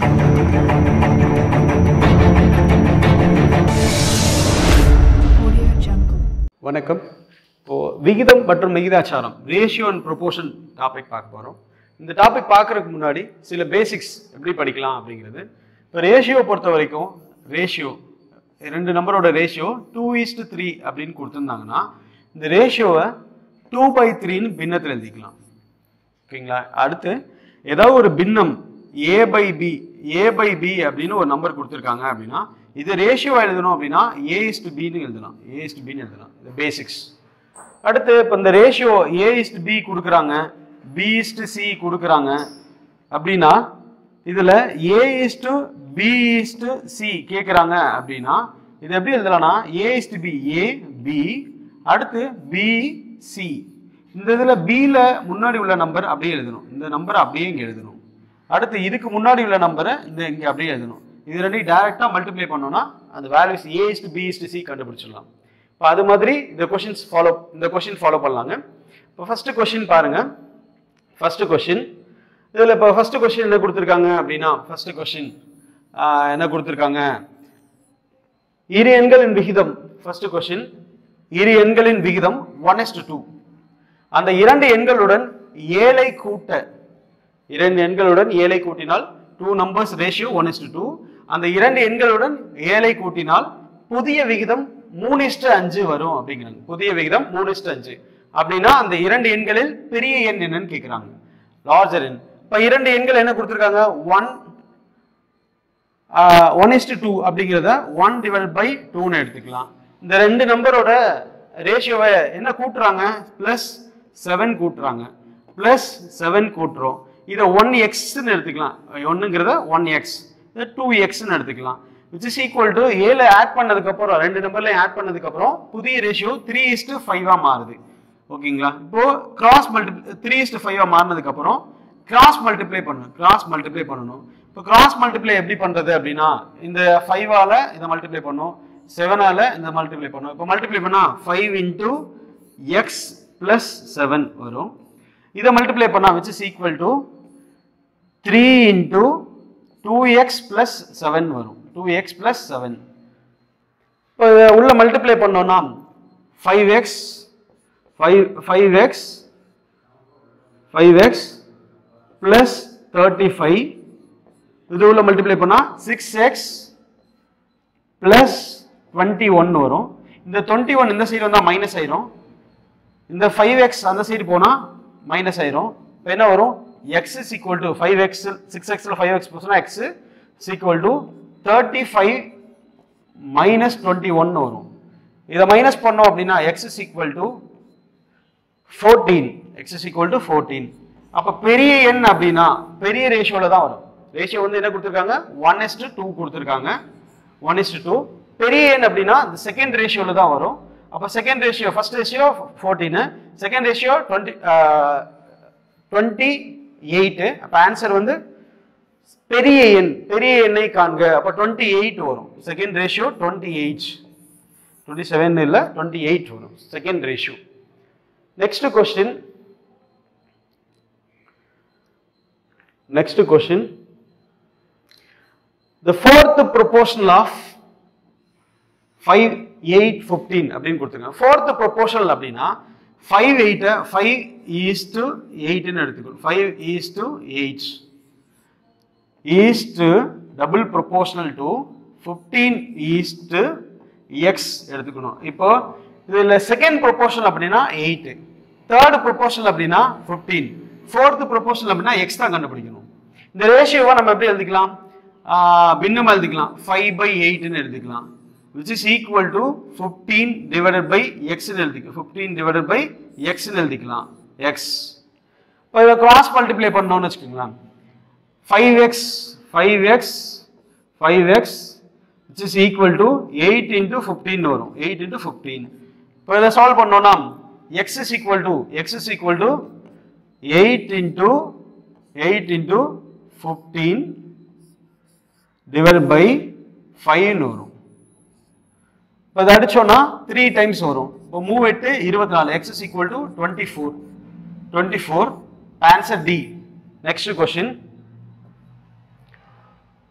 Audio Jungle. வணக்கம் இப்போ விகிதம் மற்றும் விகிதாச்சாரம் ரேஷியோ அண்ட் ப்ரொபோர்ஷன் டாபிக் பார்க்க போகிறோம் இந்த டாபிக் பார்க்கறதுக்கு முன்னாடி சில பேசிக்ஸ் எப்படி படிக்கலாம் அப்படிங்கிறது இப்போ ரேஷியோ பொறுத்த வரைக்கும் ரேஷியோ ரெண்டு நம்பரோட ரேஷியோ டூ இஸ்ட் த்ரீ அப்படின்னு கொடுத்துருந்தாங்கன்னா இந்த ரேஷியோவை டூ பை த்ரீன்னு பின்னத்தில் எழுதிக்கலாம் ஓகேங்களா அடுத்து ஏதாவது ஒரு பின்னம் A by B A by B அப்படின்னு ஒரு நம்பர் கொடுத்துருக்காங்க அப்படின்னா இது ரேஷியோ எழுதணும் அப்படின்னா ஏ இஸ்டு பின்னு எழுதலாம் ஏ இஸ்டு பின்னு எழுதலாம் இது பேசிக்ஸ் அடுத்து இப்போ இந்த ரேஷியோ ஏ இஸ்டு பி கொடுக்குறாங்க பி இஸ்டு சி கொடுக்குறாங்க அப்படின்னா இதில் A is to B is to C கேட்குறாங்க அப்படின்னா இது எப்படி எழுதலாம்னா A is to B A B அடுத்து பி சி இந்த இதில் பியில் முன்னாடி உள்ள நம்பர் அப்படியே எழுதணும் இந்த நம்பரை அப்படியே இங்கே எழுதணும் அடுத்து இதுக்கு முன்னாடி உள்ள நம்பரை இந்த இங்கே அப்படியே எழுதணும் இது ரெண்டையும் டைரெக்டாக மல்டிப்ளை பண்ணோம்னா அந்த values A is to B is to C கண்டுபிடிச்சிடலாம் இப்போ அது மாதிரி இந்த கொஷின்ஸ் ஃபாலோ இந்த கொஷின் ஃபாலோ பண்ணலாங்க இப்போ ஃபர்ஸ்ட் கொஷின் பாருங்க ஃபர்ஸ்ட் கொஷின் இதில் இப்போ ஃபர்ஸ்ட் கொஷின் என்ன கொடுத்துருக்காங்க அப்படின்னா ஃபர்ஸ்ட் கொஷின் என்ன கொடுத்துருக்காங்க இரு எண்களின் விகிதம் ஃபர்ஸ்ட் கொஷின் இரு எண்களின் விகிதம் ஒன் எஸ்ட் டூ அந்த இரண்டு எண்களுடன் ஏழை கூட்ட இரண்டு எண்களுடன் ஏழை கூட்டினால் two numbers ratio one is to two அந்த இரண்டு எண்களுடன் ஏழை கூட்டினால் புதிய விகிதம் மூணு இஸ்டு அஞ்சு வரும் அப்படிங்கிறாங்க புதிய விகிதம் மூணு இஸ்டு அஞ்சு அப்படின்னா அந்த இரண்டு எண்களில் பெரிய எண் என்னன்னு கேட்குறாங்க லார்ஜர் எண் இப்போ இரண்டு எண்கள் என்ன கொடுத்துருக்காங்க ஒன் ஒன் இஸ்டு டூ அப்படிங்கிறத ஒன் டிவைட் பை டூன்னு எடுத்துக்கலாம் இந்த ரெண்டு நம்பரோட ரேஷியோவை என்ன கூட்டுறாங்க ப்ளஸ் செவன் கூட்டுறாங்க ப்ளஸ் செவன் கூட்டுறோம் இதை ஒன் எக்ஸ்ன்னு எடுத்துக்கலாம் ஒன்றுங்கிறத ஒன் எக்ஸ் இதை டூ எக்ஸ்ன்னு எடுத்துக்கலாம் விச் இஸ் ஈக்குவல் டு ஏழு ஆட் பண்ணதுக்கப்புறம் ரெண்டு நம்பர்லையும் ஆட் பண்ணதுக்கப்புறம் புதிய ரேஷியோ த்ரீ இஸ்டு ஃபைவாக மாறுது ஓகேங்களா இப்போ கிராஸ் மல்டி த்ரீ இஸ்டு ஃபைவாக மாறினதுக்கப்புறம் கிராஸ் மல்டிப்ளை பண்ணணும் கிராஸ் மல்டிப்ளை பண்ணணும் இப்போ கிராஸ் மல்டிப்ளை எப்படி பண்றது அப்படின்னா இந்த ஃபைவால இதை மல்டிப்ளை பண்ணும் செவனால இந்த மல்டிப்ளை பண்ணும் இப்போ மல்டிப்ளை பண்ணா five into X plus seven வரும் இதை மல்டிப்ளை பண்ணா which is equal to three into two X plus seven வரும் டூ எக்ஸ் பிளஸ் செவன் இப்போ இதை உள்ள மல்டிப்ளை பண்ணோம்னா five X five five X five X plus thirty five இது உள்ள மல்டிப்ளை பண்ணா six X plus twenty one வரும் இந்த டுவெண்ட்டி ஒன் இந்த சைடு வந்தால் மைனஸ் ஆயிரும் இந்த ஃபைவ் எக்ஸ் அந்த சைடு போனால் மைனஸ் ஆயிரும் இப்போ என்ன வரும் X is equal to five X six எக்ஸில் ஃபைவ் எக்ஸ் போச்சுன்னா X is equal to thirty five minus twenty one வரும் இதை மைனஸ் பண்ணோம் அப்படின்னா X is equal to fourteen X is equal to fourteen அப்போ பெரிய எண் அப்படின்னா பெரிய ரேஷியோவில் தான் வரும் ரேஷியோ வந்து என்ன கொடுத்துருக்காங்க ஒன் எஸ்டு டூ கொடுத்துருக்காங்க ஒன் இஸ்டு டூ பெரிய எண் அப்படின்னா இந்த செகண்ட் ரேஷியோவில் தான் வரும் அப்போ second ratio first ratio fourteen second ratio twenty twenty eight அப்போ ஆன்சர் வந்து பெரிய எண் பெரிய எண்ணை காண்க அப்போ டுவெண்ட்டி எயிட் வரும் second ratio twenty eight twenty seven இல்லை டுவெண்ட்டி எயிட் வரும் second ratio next question next question the fourth proportional of five eight fifteen அப்படின்னு கொடுத்துருக்காங்க ஃபோர்த் ப்ரொபோஷனல் அப்படின்னா ஃபைவ் எயிட்டை ஃபைவ் ஈஸ் டு எயிட்னு எடுத்துக்கணும் five is to eight is to double proportional to fifteen is to X எடுத்துக்கணும் இப்போ இதில் second proportional அப்படின்னா எயிட்டு தேர்ட் ப்ரொபோஷனல் அப்படின்னா ஃபிஃப்டீன் ஃபோர்த் ப்ரொபோஷனல் அப்படின்னா எக்ஸ் தான் கண்டுபிடிக்கணும் இந்த ரேஷியோவை நம்ம எப்படி எழுதிக்கலாம் பின்னமா எழுதிக்கலாம் ஃபைவ் பை எயிட்னு எழுதிக்கலாம் which is equal to 15 divided by x ன்னு எழுதிக்கலாம் 15 divided by x ன்னு எழுதிக்கலாம் x இப்போ இதை கிராஸ் மல்டிப்ளை பண்ணோம்னு வச்சுக்கோங்களேன் 5x 5x 5x which is equal to 8 into 15 வரும் 8 into 15 இப்போ இதை சால்வ் பண்ணோம்னா x is equal to x is equal to 8 into 8 into 15 divided by 5 ன்னு வரும் இப்போ இதை அடிச்சோம்னா த்ரீ டைம்ஸ் வரும் இப்போ மூவ் எட்டு இருபத்தி நாலு X is equal to twenty four twenty four answer D next question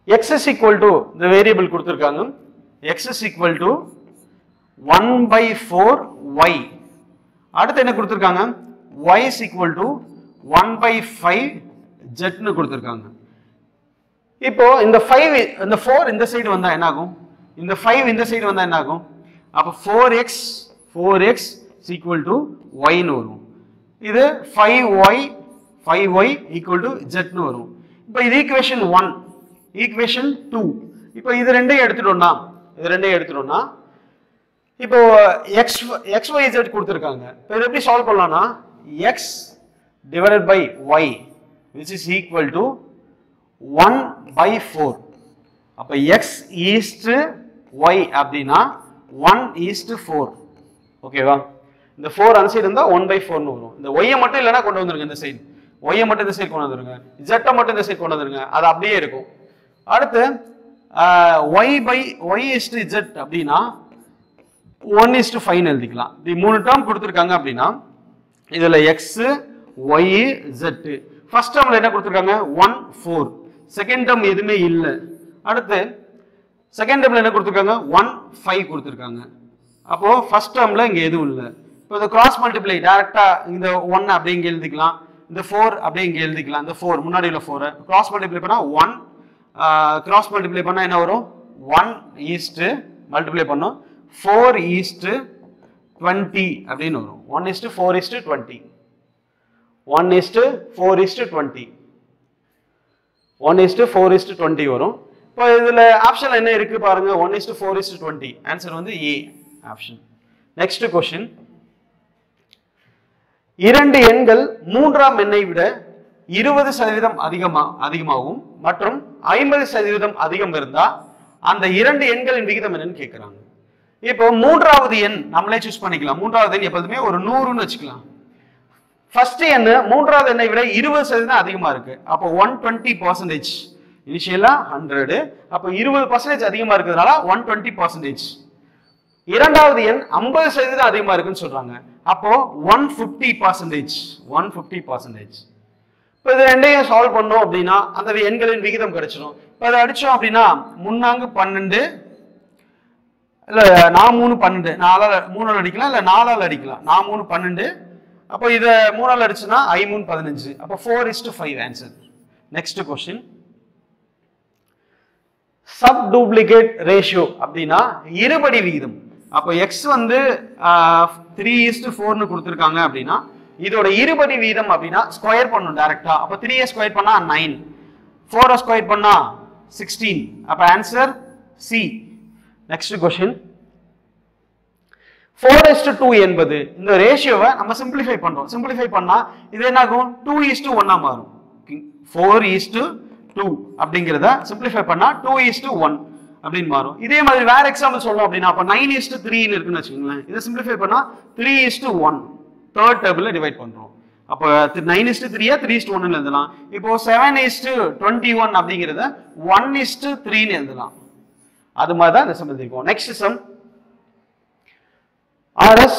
x is equal to இந்த வேரியபிள் கொடுத்துருக்காங்க x is equal to 1 by 4 y அடுத்து என்ன கொடுத்துருக்காங்க y is equal to 1 by 5 z னு கொடுத்துருக்காங்க இப்போ இந்த 5 இந்த 4 இந்த சைடு வந்தா என்ன ஆகும் இந்த 5 இந்த சைடு வந்தா என்ன ஆகும் அப்ப 4x 4x is equal to y னு வரும் இது 5y 5y equal to z னு வரும் இப்போ இது ஈக்குவேஷன் 1 ஈக்குவேஷன் 2 இப்போ இது ரெண்டையும் எடுத்துட்டோம்னா இது ரெண்டையும் எடுத்துட்டோம்னா இப்போ எக்ஸ் எக்ஸ் ஒய் ஜெட் கொடுத்துருக்காங்க இப்போ இதை எப்படி சால்வ் பண்ணலாம்னா X divided by Y which is equal to one by four அப்போ எக்ஸ் ஈஸ்ட் ஒய் அப்படின்னா ஒன் ஈஸ்ட் ஃபோர் ஓகேவா இந்த ஃபோர் அந்த சைடு இருந்தால் ஒன் பை ஃபோர்னு வரும் இந்த ஒய்யை மட்டும் இல்லைன்னா கொண்டு வந்துருங்க இந்த சைடு ஒய்யை மட்டும் இந்த சைடு கொண்டு வந்துருங்க ஜெட்டை மட்டும் இந்த சைடு கொண்டு வந்துருங்க அது அப்படியே இருக்கும் அடுத்து Y by Y is to Z அப்படின்னா ஒன் இஸ்டு ஃபைன் எழுதிக்கலாம் இப்படி மூணு டேர்ம் கொடுத்துருக்காங்க அப்படின்னா இதில் எக்ஸ் ஒய் ஜெட் ஃபர்ஸ்ட் டேர்மில் என்ன கொடுத்துருக்காங்க ஒன் ஃபோர் செகண்ட் டேர்ம் எதுவுமே இல்லை அடுத்து செகண்ட் டேர்மில் என்ன கொடுத்துருக்காங்க ஒன் ஃபைவ் கொடுத்துருக்காங்க அப்போ ஃபர்ஸ்ட் டேர்மில் இங்கே எதுவும் இல்லை இப்போ இந்த கிராஸ் மல்டிப்ளை டேரெக்டா இந்த ஒன் அப்படியே இங்கே எழுதிக்கலாம் இந்த ஃபோர் அப்படியே இங்கே எழுதிக்கலாம் இந்த ஃபோர் முன்னாடி உள்ள ஃபோரை கிராஸ் மல்டிப்ளை பண்ணால் ஒன் கிராஸ் மல்டிப்ளை பண்ணால் என்ன வரும் ஒன் ஈஸ்ட்டு மல்டிப்ளை பண்ணோம் ஃபோர் ஈஸ்ட்டு டுவெண்ட்டி அப்படின்னு வரும் one is to four is to twenty one is to four is to twenty one is to four is to twenty வரும் இப்போ இதில் ஆப்ஷன் என்ன இருக்கு பாருங்க one is to four is to twenty answer வந்து ஏ ஆப்ஷன் நெக்ஸ்ட் கொஸ்டின் இரண்டு எண்கள் மூன்றாம் எண்ணை விட இருபது சதவீதம் அதிகமா அதிகமாகவும் மற்றும் ஐம்பது சதவீதம் அதிகம் இருந்தா அந்த இரண்டு எண்களின் விகிதம் என்னன்னு கேட்கிறாங்க இப்போ மூன்றாவது எண் நம்மளே சூஸ் பண்ணிக்கலாம் மூன்றாவது எண் எப்போதுமே ஒரு நூறுன்னு வச்சுக்கலாம் ஃபர்ஸ்ட் எண் மூன்றாவது எண்ணை விட இருபது சதவீதம் அதிகமா இருக்கு அப்போ ஒன் டுவெண்ட்டி பர்சன்டேஜ் இனிஷியலா ஹண்ட்ரடு அப்போ இருபது பர்சன்டேஜ் அதிகமா இருக்கிறதுனால ஒன் டுவெண்ட்டி பர்சன்டேஜ் இரண்டாவது எண் ஐம்பது சதவீதம் அதிகமா இருக்குன்னு சொல்றாங்க அப்போ one fifty percentage one fifty percentage இப்போ இது ரெண்டையும் சால்வ் பண்ணோம் அப்படின்னா அந்த எண்களின் விகிதம் கிடைச்சிடும் இப்போ அதை அடிச்சோம் அப்படின்னா முன்னாங்கு பன்னெண்டு இல்ல நான் மூணு பன்னெண்டு நாலால் மூணால் அடிக்கலாம் இல்ல நாலால் அடிக்கலாம் நான் மூணு பன்னெண்டு அப்போ இதை மூணால் அடிச்சுன்னா ஐ மூணு பதினஞ்சு அப்போ four is to five answer next question sub duplicate ratio அப்படின்னா இருபடி விகிதம் அப்போ எக்ஸ் வந்து த்ரீ இஸ்டு ஃபோர்னு கொடுத்துருக்காங்க அப்படின்னா இதோட இருபடி வீதம் அப்படின்னா ஸ்கொயர் பண்ணும் டைரக்டா அப்போ த்ரீ ஸ்கொயர் பண்ணா நைன் ஃபோரை ஸ்கொயர் பண்ணா சிக்ஸ்டீன் அப்போ answer C next question four is to two என்பது இந்த ரேஷியோவை நம்ம சிம்பிளிஃபை பண்றோம் சிம்பிளிஃபை பண்ணா இது என்ன ஆகும் டூ இஸ்டு ஒன்னா மாறும் ஃபோர் இஸ்டு டூ அப்படிங்கிறத சிம்பிளிஃபை பண்ணா டூ இஸ்டு ஒன் அப்படின்னு மாறும் இதே மாதிரி வேற எக்ஸாம்பிள் சொல்லணும் அப்படின்னா அப்போ நைன் இஸ்டு த்ரீன்னு இருக்குன்னு வச்சுக்கோங்களேன் இதை சிம்பிளிஃபை பண்ணா த்ரீ இஸ்டு ஒன் தேர்ட் டேபிள்ல டிவைட் பண்றோம் அப்போ நைன் இஸ்டு த்ரீயா த்ரீ இஸ்டு ஒன்னு எழுதலாம் இப்போ செவன் இஸ்டு டுவெண்ட்டி ஒன் அப்படிங்கிறத ஒன் இஸ்டு த்ரீன்னு எழுதலாம் அது மாதிரி தான் இந்த சம் எழுதிருக்கோம் next sum RS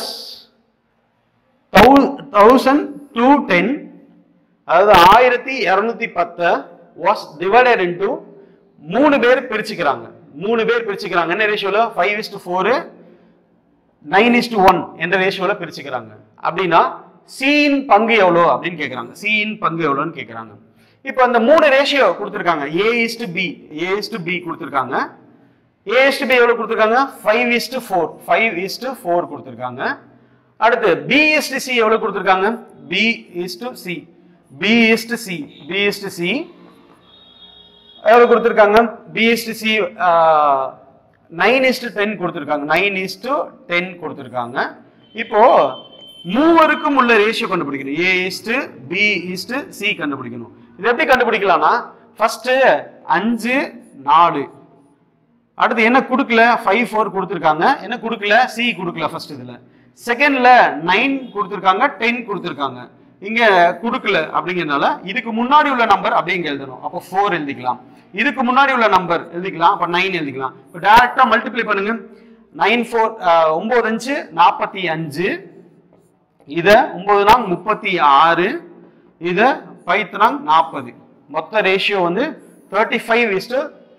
thousand two ten அதாவது ஆயிரத்தி இரநூத்தி பத்தை வாஸ் டிவைடட் இன்டு மூணு பேர் பிரிச்சுக்கிறாங்க மூணு பேர் பிரிச்சுக்கிறாங்க என்ன ரேஷியோல five is to four nine is to one என்ற ரேஷியோல பிரிச்சுக்கிறாங்க அப்படின்னா சியின் பங்கு எவ்வளோ அப்படின்னு கேட்குறாங்க சியின் பங்கு எவ்வளோன்னு கேட்குறாங்க இப்போ அந்த மூணு ரேஷியோ கொடுத்துருக்காங்க A is to B A is to B கொடுத்துருக்காங்க ஏ இஸ்டு பி எவ்வளோ கொடுத்துருக்காங்க five is to four five is to four கொடுத்துருக்காங்க அடுத்து பி இஸ்டு சி எவ்வளோ கொடுத்துருக்காங்க B is to C B is to C B is to C எவ்வளோ கொடுத்துருக்காங்க B is to C nine is to ten கொடுத்துருக்காங்க நைன் இஸ்டு டென் கொடுத்துருக்காங்க இப்போ மூவருக்கும் உள்ள ரேஷியோ கண்டுபிடிக்கணும் A is to B is to C கண்டுபிடிக்கணும் இது எப்படி கண்டுபிடிக்கலாம்னா ஃபர்ஸ்ட் அஞ்சு நாலு அடுத்து என்ன கொடுக்கல ஃபைவ் ஃபோர் கொடுத்துருக்காங்க என்ன கொடுக்கல சி கொடுக்கல ஃபர்ஸ்ட் இதுல செகண்ட்ல நைன் கொடுத்துருக்காங்க டென் கொடுத்துருக்காங்க இங்க கொடுக்கல அப்படிங்கிறதுனால இதுக்கு முன்னாடி உள்ள நம்பர் அப்படியே இங்க எழுதணும் அப்போ ஃபோர் எழுதிக்கலாம் இதுக்கு முன்னாடி உள்ள நம்பர் எழுதிக்கலாம் அப்போ நைன் எழுதிக்கலாம் இப்போ டேரக்டா மல்டிப்ளை பண்ணுங்க நைன் ஃபோர் ஒன்பது அஞ்சு நாற்பத்தி அஞ்சு இத ஒன்பது நாங் முப்பத்தி ஆறு இத பைத்து நாங் நாற்பது மொத்த ரேஷியோ வந்து தேர்ட்டி ஃபைவ் இஸ்டு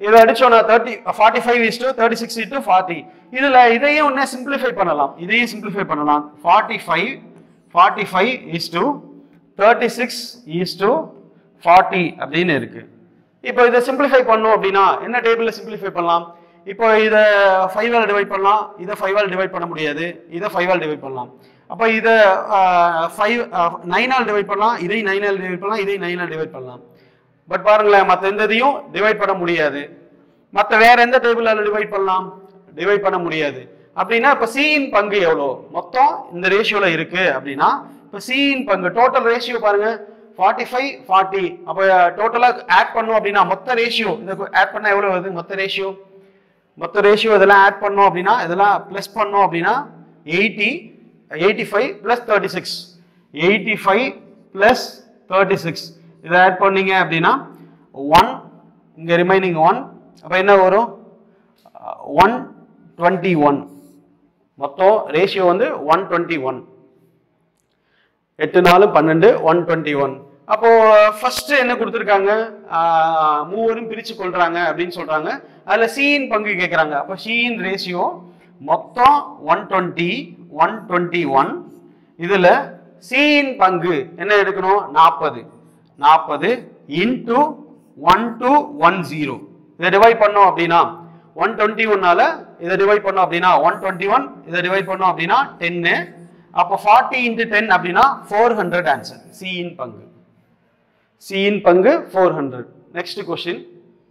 இதை அடிச்சோம்னா thirty forty five is to thirty six to forty இதில் இதையும் ஒன்று சிம்பிளிஃபை பண்ணலாம் இதையும் சிம்பிளிஃபை பண்ணலாம் forty five forty five is to thirty six is to forty அப்படின்னு இருக்கு இப்போ இதை சிம்பிளிஃபை பண்ணோம் அப்படின்னா என்ன டேபிளில் சிம்பிளிஃபை பண்ணலாம் இப்போ இதை ஃபைவால் டிவைட் பண்ணலாம் இதை ஃபைவால் டிவைட் பண்ண முடியாது இதை ஃபைவால் டிவைட் பண்ணலாம் அப்போ இதை ஃபைவ் நைனால் டிவைட் பண்ணலாம் இதை நைனால் டிவைட் பண்ணலாம் இதை நைனால் டிவைட் பண்ணலாம் பட் பாருங்களேன் மற்ற எந்த இதையும் டிவைட் பண்ண முடியாது மற்ற வேற எந்த டேபிளால டிவைட் பண்ணலாம் டிவைட் பண்ண முடியாது அப்படின்னா இப்போ சியின் பங்கு எவ்வளோ மொத்தம் இந்த ரேஷியோல இருக்கு அப்படின்னா இப்போ சியின் பங்கு டோட்டல் ரேஷியோ பாருங்க ஃபார்ட்டி ஃபைவ் ஃபார்ட்டி அப்போ டோட்டலாக ஆட் பண்ணோம் அப்படின்னா மொத்த ரேஷியோ இதுக்கு ஆட் பண்ண எவ்வளோ வருது மொத்த ரேஷியோ மொத்த ரேஷியோ இதெல்லாம் ஆட் பண்ணோம் அப்படின்னா இதெல்லாம் ப்ளஸ் பண்ணோம் அப்படின்னா eighty eighty five plus thirty six eighty five plus thirty six இதை ஆட் பண்ணீங்க அப்படின்னா ஒன் இங்கே ரிமைனிங் ஒன் அப்போ என்ன வரும் ஒன் டுவெண்ட்டி ஒன் மொத்தம் ரேஷியோ வந்து ஒன் டுவெண்ட்டி ஒன் எட்டு நாலு பன்னெண்டு ஒன் டுவெண்ட்டி ஒன் அப்போ ஃபர்ஸ்ட் என்ன கொடுத்துருக்காங்க ஆஹ், மூவரும் பிரிச்சு கொள்றாங்க அப்படின்னு சொல்றாங்க அதுல சியின் பங்கு கேட்குறாங்க அப்போ சியின் ரேஷியோ மொத்தம் one twenty one twenty one இதுல சியின் பங்கு என்ன எடுக்கணும் நாற்பது நாற்பது into one two one zero இதை டிவைட் பண்ணோம் அப்படின்னா ஒன் டுவெண்ட்டி ஒன்னால இதை டிவைட் பண்ணோம் அப்படின்னா ஒன் டுவெண்ட்டி ஒன் இதை டிவைட் பண்ணோம் அப்படின்னா டென்னு அப்போ ஃபார்ட்டி இன்ட்டு டென் அப்படின்னா ஃபோர் ஹண்ட்ரட் ஆன்சர் சியின் பங்கு சியின் பங்கு four hundred next question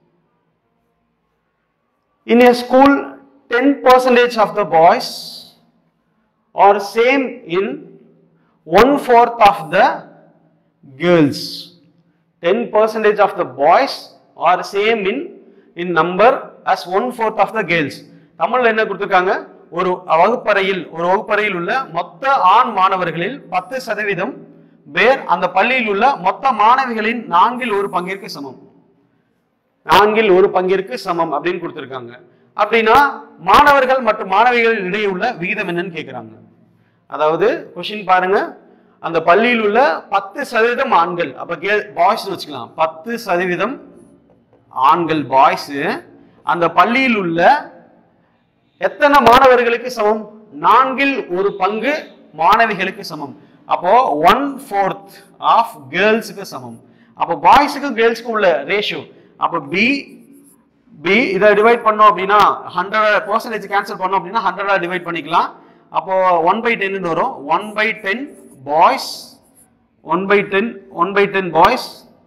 in a school 10 percentage of the boys are same in one fourth of the girls 10 percentage of the boys are same in in number as one fourth of the girls தமிழ்ல என்ன கொடுத்திருக்காங்க ஒரு வகுப்பறையில் ஒரு வகுப்பறையில் உள்ள மொத்த ஆண் மாணவர்களில் பத்து சதவீதம் பேர் அந்த பள்ளியில் உள்ள மொத்த மாணவிகளின் நான்கில் ஒரு பங்கிற்கு சமம் நான்கில் ஒரு பங்கிற்கு சமம் அப்படின்னு கொடுத்திருக்காங்க அப்படின்னா மாணவர்கள் மற்றும் மாணவிகள் இடையே உள்ள விகிதம் என்னன்னு கேட்கிறாங்க அதாவது கொஸ்டின் பாருங்க அந்த பள்ளியில் உள்ள பத்து சதவீதம் ஆண்கள் அப்ப பாய்ஸ் வச்சுக்கலாம் பத்து சதவீதம் ஆண்கள் பாய்ஸ் அந்த பள்ளியில் உள்ள எத்தனை மாணவர்களுக்கு சமம் நான்கில் ஒரு பங்கு மாணவிகளுக்கு சமம் அப்போ ஒன் ஃபோர்த் ஆஃப் கேர்ள்ஸுக்கு சமம் அப்போ பாய்ஸுக்கும் கேர்ள்ஸுக்கும் உள்ள ரேஷியோ அப்போ பி பி இதை டிவைட் பண்ணோம் அப்படின்னா ஹண்ட்ரட் பர்சன்டேஜ் கேன்சல் பண்ணோம் அப்படின்னா ஹண்ட்ரடா டிவைட் பண்ணிக்கலாம் அப்போ ஒன் பை டென் வரும் one by ten boys one by ten one by ten boys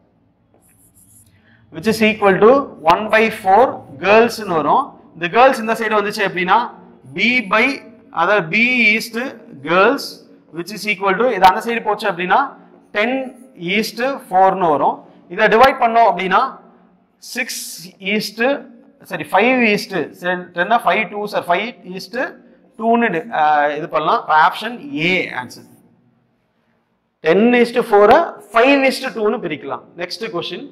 which is equal to 1 by 4 girls னு வரும் இந்த girls இந்த சைடு வந்துச்சு அப்படின்னா b by அதாவது b is to girls which is equal to இது அந்த சைடு போச்சு அப்படின்னா 10 is to 4 னு வரும் இதை டிவைட் பண்ணோம் அப்படின்னா 6 is to சரி 5 is to 10 5 2 sir 5 is to 2 னு இது பண்ணலாம் option A answer 10 is to 4 5 is to 2 னு பிரிக்கலாம் next question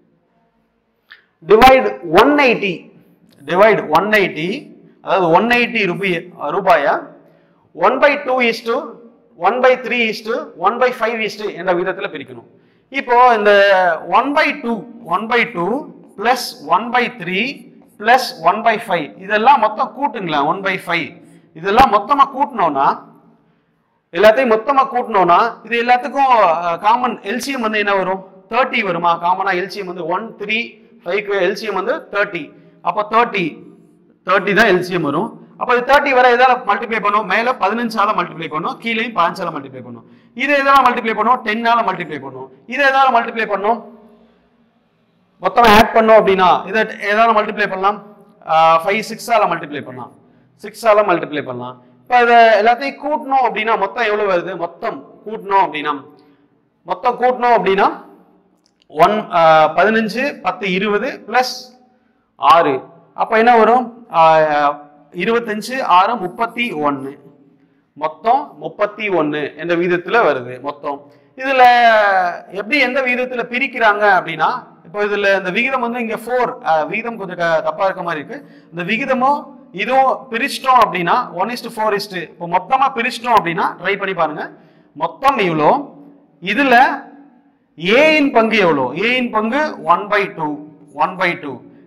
divide one eighty divide one eighty அதாவது ஒன் எயிட்டி ரூபாய் ரூபாயை one by two is to one by three is to one by five is to என்ற விதத்தில் பிரிக்கணும் இப்போ இந்த one by two one by two plus one by three plus one by five இதெல்லாம் மொத்தம் கூட்டுங்களேன் ஒன் பை ஃபைவ் இதெல்லாம் மொத்தமாக கூட்டினோம்னா எல்லாத்தையும் மொத்தமா கூட்டினோம்னா இது எல்லாத்துக்கும் காமன் எல்சிஎம் வந்து என்ன வரும் தேர்ட்டி வருமா காமனா எல்சிஎம் வந்து ஒன் த்ரீ ஃபைவ்க்கு எல்சிஎம் வந்து தேர்ட்டி அப்போ தேர்ட்டி தேர்ட்டி தான் எல்சிஎம் வரும் அப்போ இது தேர்ட்டி வர எதால மல்டிப்ளை பண்ணும் மேல பதினஞ்சால மல்டிப்ளை பண்ணும் கீழேயும் பதினஞ்சால மல்டிப்ளை பண்ணும் இது எதால மல்டிப்ளை பண்ணும் டென்னால மல்டிப்ளை பண்ணும் இது எதால மல்டிப்ளை பண்ணும் மொத்தம் ஆட் பண்ணோம் அப்படின்னா இதை எதால மல்டிப்ளை பண்ணலாம் ஃபைவ் சிக்ஸால மல்டிப்ளை பண்ணலாம் சிக்ஸால மல்டிப்ளை பண்ணலாம் இப்போ இதை எல்லாத்தையும் கூட்டணும் அப்படின்னா மொத்தம் எவ்வளவு வருது மொத்தம் கூட்டணும் அப்படின்னா மொத்தம் கூட்டணும் அப்படின்னா ஒன் பதினஞ்சு பத்து இருபது பிளஸ் ஆறு அப்போ என்ன வரும் ஆஹ், இருபத்தஞ்சு ஆறு முப்பத்தி ஒன்று மொத்தம் முப்பத்தி ஒன்று என்ற விகிதத்துல வருது மொத்தம் இதுல எப்படி எந்த விகிதத்துல பிரிக்கிறாங்க அப்படின்னா இப்போ இதுல இந்த விகிதம் வந்து இங்க ஃபோர் விகிதம் கொஞ்சம் க- தப்பா இருக்க மாதிரி இருக்கு இந்த விகிதமும் இதுவும் பிரிச்சிட்டோம் அப்படின்னா ஒன் இஸ்டு ஃபோர் இஸ்டு இப்போ மொத்தமா பிரிச்சிட்டோம் அப்படின்னா ட்ரை பண்ணி பாருங்க மொத்தம் இவ்வளோ இதுல ஏயின் பங்கு எவ்வளோ ஏயின் பங்கு one by two one by two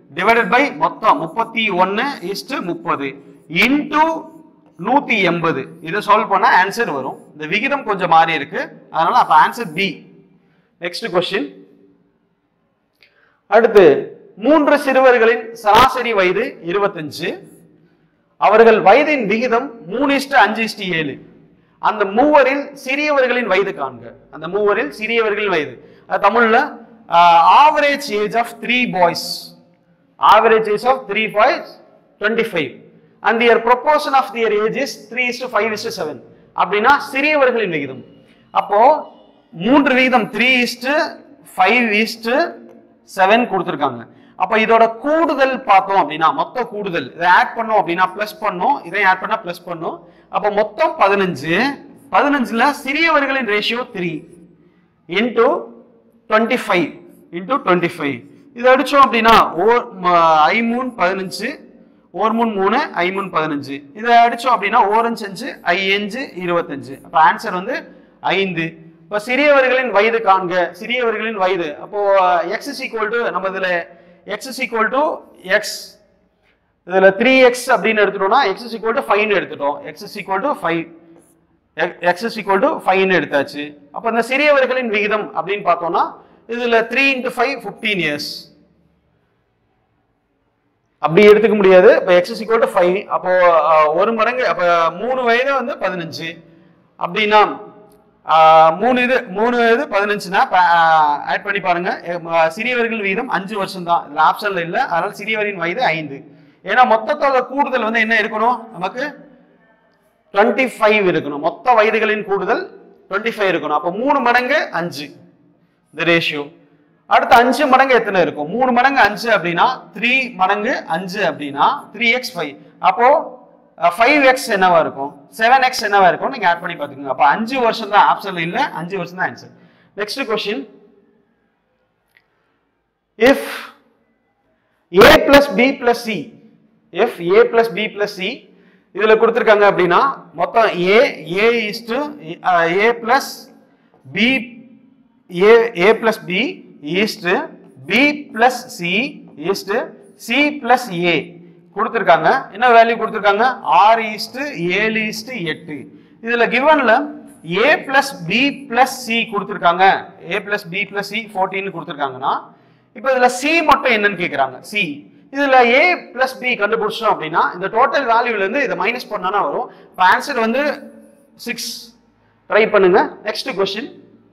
divided by மொத்தம் முப்பத்தி ஒன்னு இஸ்டு முப்பது இன்டு நூத்தி எண்பது இதை சால்வ் பண்ணா ஆன்சர் வரும் இந்த விகிதம் கொஞ்சம் மாறி இருக்கு அதனால அப்ப ஆன்சர் பி நெக்ஸ்ட் கொஸ்டின் அடுத்து மூன்று சிறுவர்களின் சராசரி வயது இருபத்தஞ்சு அவர்கள் வயதின் விகிதம் மூணு இஸ்டு அஞ்சு இஸ்டு ஏழு அந்த மூவரில் சிறியவர்களின் வயது காண்க அந்த மூவரில் சிறியவர்களின் வயது அது தமிழ்ல average age of three boys average age of three boys twenty five and their proportion of their age is three is to five is to seven அப்படின்னா சிறியவர்களின் விகிதம் அப்போ மூன்று விகிதம் three is to five is to seven கொடுத்துருக்காங்க அப்ப இதோட கூடுதல் பார்த்தோம் அப்படின்னா மொத்த கூடுதல் இதை ஆட் பண்ணோம் அப்படின்னா பிளஸ் பண்ணோம் இதை ஆட் பண்ணா பிளஸ் பண்ணோம் அப்ப மொத்தம் பதினஞ்சு பதினஞ்சுல சிறியவர்களின் ratio three into twenty five into twenty five இதை அடிச்சோம் அப்படின்னா ஓர் ம- ஐ மூணு பதினஞ்சு ஓர் மூணு மூணு ஐ மூணு பதினஞ்சு இதை அடிச்சோம் அப்படின்னா ஓரஞ்சு அஞ்சு ஐ அஞ்சு இருபத்தஞ்சு அப்ப ஆன்சர் வந்து ஐந்து இப்ப சிறியவர்களின் வயது காண்க சிறியவர்களின் வயது அப்போ எக்ஸ் இஸ் ஈக்குவல் டு நம்ம இதுல x is equal to x இதுல த்ரீ எக்ஸ் அப்படின்னு எடுத்துட்டோம்னா x is equal to five எடுத்துட்டோம் x is equal to five x is equal to ஃபைவ்னு எடுத்தாச்சு அப்போ இந்த சிறியவர்களின் விகிதம் அப்படின்னு பார்த்தோம்னா இதுல three into five fifteen years அப்படி எடுத்துக்க முடியாது இப்போ x is equal to five அப்போ அஹ், ஒரு மடங்கு அப்போ மூணு வயது வந்து பதினஞ்சு அப்படின்னா அஹ், மூணு இது மூணு இது பதினஞ்சுனா ஆட் பண்ணி பாருங்க அஹ், சிறியவர்கள் விகிதம் அஞ்சு வருஷம் தான் இதுல ஆப்ஷன்ல இல்லை அதனால சிறியவரின் வயது ஐந்து ஏன்னா மொத்தத்தோட கூடுதல் வந்து என்ன இருக்கணும் நமக்கு டுவெண்ட்டி ஃபைவ் இருக்கணும் மொத்த வயதுகளின் கூடுதல் டுவெண்ட்டி ஃபைவ் இருக்கணும் அப்போ மூணு மடங்கு அஞ்சு இந்த ரேஷியோ அடுத்து அஞ்சு மடங்கு எத்தனை இருக்கும் மூணு மடங்கு அஞ்சு அப்படின்னா த்ரீ மடங்கு அஞ்சு அப்படின்னா த்ரீ எக்ஸ் ஃபைவ் அப்போ ஃபைவ் எக்ஸ் என்னவா இருக்கும் செவன் எக்ஸ் என்னவா இருக்கும் நீங்க ஆட் பண்ணி பாத்துக்கோங்க அப்போ அஞ்சு வருஷம் தான் ஆப்ஷன்ல இல்ல அஞ்சு வருஷம் தான் answer next question if A plus B plus C if A plus B plus C இதுல கொடுத்துருக்காங்க அப்படின்னா மொத்தம் A A is to A plus B A A plus B is to B plus C is to C plus A கொடுத்துருக்காங்க என்ன value கொடுத்துருக்காங்க ஆறு east ஏழு is to எட்டு இதுல கிவன்ல A plus B plus C கொடுத்துருக்காங்க A plus B plus C fourteen கொடுத்துருக்காங்கன்னா இப்போ இதுல சி மட்டும் என்னன்னு கேக்குறாங்க சி இதுல ஏ பிளஸ் பி கண்டுபிடிச்சோம் அப்படின்னா இந்த டோட்டல் வேல்யூல இருந்து இதை மைனஸ் பண்ணா வரும் இப்போ ஆன்சர் வந்து சிக்ஸ் ட்ரை பண்ணுங்க next question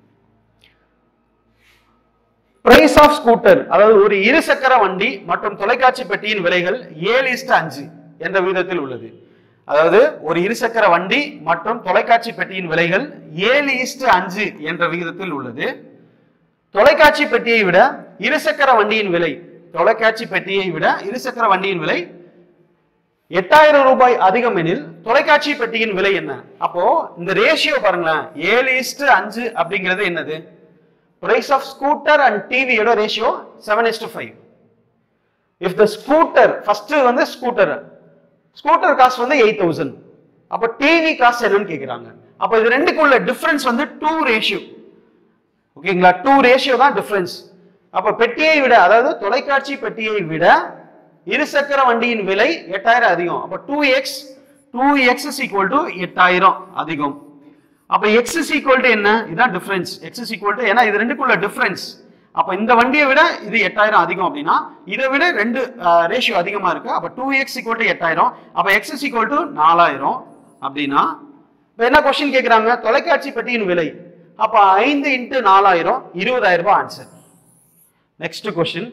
price of scooter அதாவது ஒரு இருசக்கர வண்டி மற்றும் தொலைக்காட்சி பெட்டியின் விலைகள் ஏழு இஸ்டு அஞ்சு என்ற விகிதத்தில் உள்ளது அதாவது ஒரு இருசக்கர வண்டி மற்றும் தொலைக்காட்சி பெட்டியின் விலைகள் ஏழு இஸ்டு அஞ்சு என்ற விகிதத்தில் உள்ளது தொலைக்காட்சி பெட்டியை விட இருசக்கர வண்டியின் விலை தொலைக்காட்சி பெட்டியை விட இருசக்கர வண்டியின் விலை எட்டாயிரம் ரூபாய் அதிகம் எனில் தொலைக்காட்சி பெட்டியின் விலை என்ன அப்போ இந்த ரேஷியோ பாருங்களேன் ஏழு இஸ்டு அஞ்சு அப்படிங்கிறது என்னது பிரைஸ் ஆஃப் ஸ்கூட்டர் அண்ட் டிவியோட ratio seven is to five if the scooter first வந்து ஸ்கூட்டர் ஸ்கூட்டர் காஸ்ட் வந்து எயிட் தௌசண்ட் அப்போ டிவி காஸ்ட் என்னன்னு கேட்குறாங்க அப்போ இது ரெண்டுக்குள்ள டிஃபரன்ஸ் வந்து டூ ரேஷியோ ஓகேங்களா டூ ரேஷியோ தான் டிஃபரன்ஸ் அப்ப பெட்டியை விட அதாவது தொலைக்காட்சி பெட்டியை விட இருசக்கர வண்டியின் விலை எட்டாயிரம் அதிகம் அப்ப two x two x is equal to எட்டாயிரம் அதிகம் அப்ப எக்ஸ் இஸ் ஈக்குவல் டு என்ன இதுதான் difference x is equal to ஏன்னா இது ரெண்டுக்குள்ள டிஃபரன்ஸ் அப்ப இந்த வண்டியை விட இது எட்டாயிரம் அதிகம் அப்படின்னா இதை விட ரெண்டு ரேஷியோ அதிகமா இருக்கு அப்ப டூ எக்ஸ் ஈக்குவல் டு எட்டாயிரம் அப்ப எக்ஸ் இஸ் ஈக்குவல் டு நாலாயிரம் அப்படின்னா இப்ப என்ன கொஸ்டின் கேக்குறாங்க தொலைக்காட்சி பெட்டியின் விலை அப்ப ஐந்து இன்ட்டு நாலாயிரம் இருபதாயிரம் ரூபாய் answer next question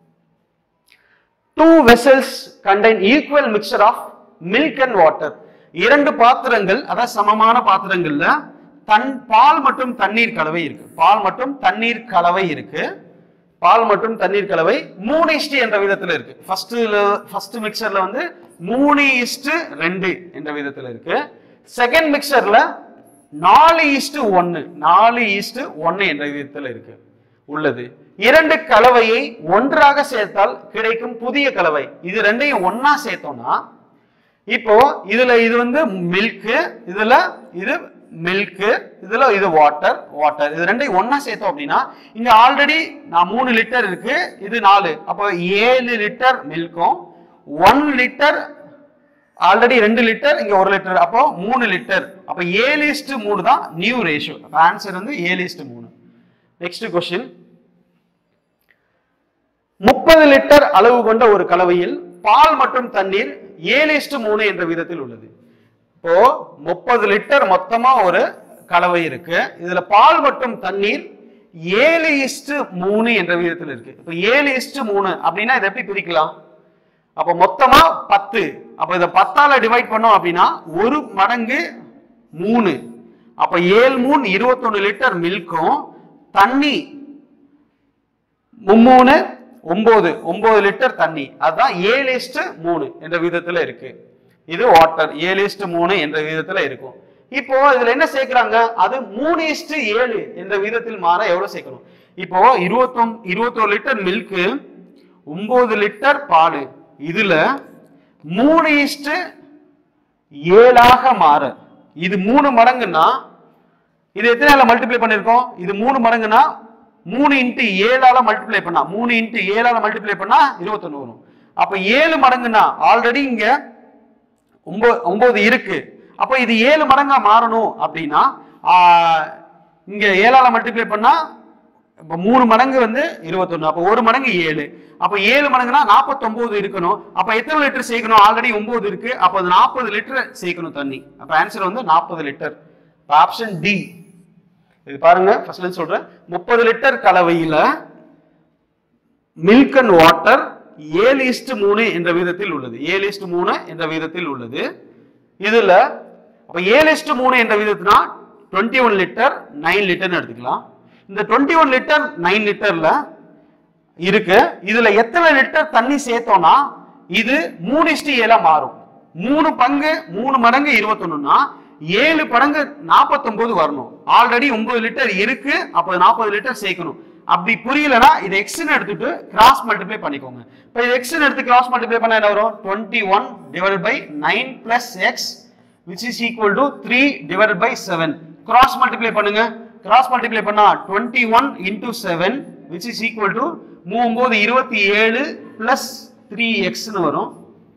two vessels contain equal mixture of milk and water இரண்டு பாத்திரங்கள் அதாவது சமமான பாத்திரங்கள்ல தன் பால் மற்றும் தண்ணீர் கலவை இருக்கு பால் மற்றும் தண்ணீர் கலவை இருக்கு பால் மற்றும் தண்ணீர் கலவை மூணு இஸ்டு என்ற விதத்துல இருக்கு ஃபர்ஸ்ட் ஃபர்ஸ்ட் மிக்சர்ல வந்து மூணு இஸ்டு ரெண்டு என்ற விதத்துல இருக்கு செகண்ட் மிக்சர்ல நாலு ஈஸ்டு ஒன்னு நாலு ஈஸ்டு ஒன்னு என்ற விதத்துல இருக்கு உள்ளது இரண்டு கலவையை ஒன்றாக சேர்த்தால் கிடைக்கும் புதிய கலவை இது ரெண்டையும் ஒண்ணா சேர்த்தோம்னா இப்போ இதுல இது வந்து மில்க் இதுல இது மில்க் இதுல இது வாட்டர் வாட்டர் இது ரெண்டையும் ஒண்ணா சேர்த்தோம் அப்படின்னா இங்க ஆல்ரெடி நான் மூணு லிட்டர் இருக்கு இது நாலு அப்போ ஏழு லிட்டர் மில்க்கும் ஒன் லிட்டர் ஆல்ரெடி ரெண்டு லிட்டர் இங்க ஒரு லிட்டர் அப்போ மூணு லிட்டர் அப்போ ஏழு இஸ்டு மூணு தான் நியூ ரேஷியோ ஆன்சர் வந்து ஏழு இஸ்டு மூணு நெக்ஸ்ட் கொஸ்டின் முப்பது லிட்டர் அளவு கொண்ட ஒரு கலவையில் பால் மற்றும் தண்ணீர் ஏழு இஸ்டு மூணு என்ற விதத்தில் உள்ளது இப்போ முப்பது லிட்டர் மொத்தமா ஒரு கலவை இருக்கு இதுல பால் மற்றும் தண்ணீர் ஏழு இஸ்டு மூணு என்ற விதத்தில் இருக்கு இப்போ ஏழு இஸ்டு மூணு அப்படின்னா இதை எப்படி பிரிக்கலாம் அப்ப மொத்தமா பத்து அப்ப இதை பத்தால டிவைட் பண்ணோம் அப்படின்னா ஒரு மடங்கு மூணு அப்ப ஏழு மூணு இருபத்தொன்னு லிட்டர் மில்க்கும் தண்ணி மும்மூணு ஒன்பது ஒன்பது லிட்டர் தண்ணி அதுதான் ஏழு இஸ்டு மூணு என்ற விதத்துல இருக்கு இது வாட்டர் ஏழு இஸ்டு மூணு என்ற விதத்துல இருக்கும் இப்போ இதுல என்ன சேர்க்கிறாங்க அது மூணு இஸ்டு ஏழு என்ற விதத்தில் மாற எவ்வளவு சேர்க்கணும் இப்போ இருபத்தொன் இருபத்தோரு லிட்டர் மில்க்கு ஒன்பது லிட்டர் பால் இதுல மூணு இஸ்டு ஏழாக மாற இது மூணு மடங்குன்னா இது எத்தனை மல்டிப்ளை பண்ணிருக்கோம் இது மூணு மடங்குன்னா மூணு இன்ட்டு ஏழால மல்டிப்ளை பண்ணா மூணு இன்ட்டு ஏழால மல்டிப்ளை பண்ணா இருபத்தொன்னு வரும் அப்ப ஏழு மடங்குன்னா ஆல்ரெடி இங்க ஒன்பது ஒன்பது இருக்கு அப்ப இது ஏழு மடங்கா மாறணும் அப்படின்னா ஆஹ், இங்க ஏழால மல்டிப்ளை பண்ணா இப்ப மூணு மடங்கு வந்து இருபத்தொன்னு அப்ப ஒரு மடங்கு ஏழு அப்ப ஏழு மடங்குனா நாற்பத்தொன்பது இருக்கணும் அப்ப எத்தனை லிட்டர் சேர்க்கணும் ஆல்ரெடி ஒன்பது இருக்கு அப்ப அது நாற்பது லிட்டர் சேர்க்கணும் தண்ணி அப்ப ஆன்சர் வந்து நாற்பது லிட்டர் ஆப்ஷன் டி இது பாருங்க ஃபர்ஸ்ட்ல சொல்றேன் முப்பது லிட்டர் கலவையில மில்க் அண்ட் வாட்டர் ஏழு இஸ்டு மூணு என்ற விதத்தில் உள்ளது ஏழு இஸ்டு மூணு என்ற விதத்தில் உள்ளது இதுல அப்ப ஏழு இஸ்டு மூணு என்ற விதத்துனா டுவெண்ட்டி ஒன் லிட்டர் நைன் லிட்டர்னு எடுத்துக்கலாம் இந்த டுவெண்ட்டி ஒன் லிட்டர் நைன் லிட்டர்ல இருக்கு இதுல எத்தனை லிட்டர் தண்ணி சேர்த்தோம்னா இது மூணு இஸ்டு ஏழா மாறும் மூணு பங்கு மூணு மடங்கு இருபத்தொன்னுனா ஏழு மடங்கு நாற்பத்தொன்பது வரணும் ஆல்ரெடி ஒன்பது லிட்டர் இருக்கு அப்போ நாற்பது லிட்டர் சேர்க்கணும் அப்படி புரியலனா இது எக்ஸ்னு எடுத்துட்டு கிராஸ் மல்டிப்ளை பண்ணிக்கோங்க இப்போ இது எக்ஸ்னு எடுத்து கிராஸ் மல்டிப்ளை பண்ணா என்ன வரும் twenty one divide by nine plus x which is equal to three divide by seven cross multiply பண்ணுங்க கிராஸ் மல்டிப்ளை பண்ணா twenty one into seven which is equal to மூம்போது இருபத்தி ஏழு பிளஸ் த்ரீ எக்ஸ்னு வரும்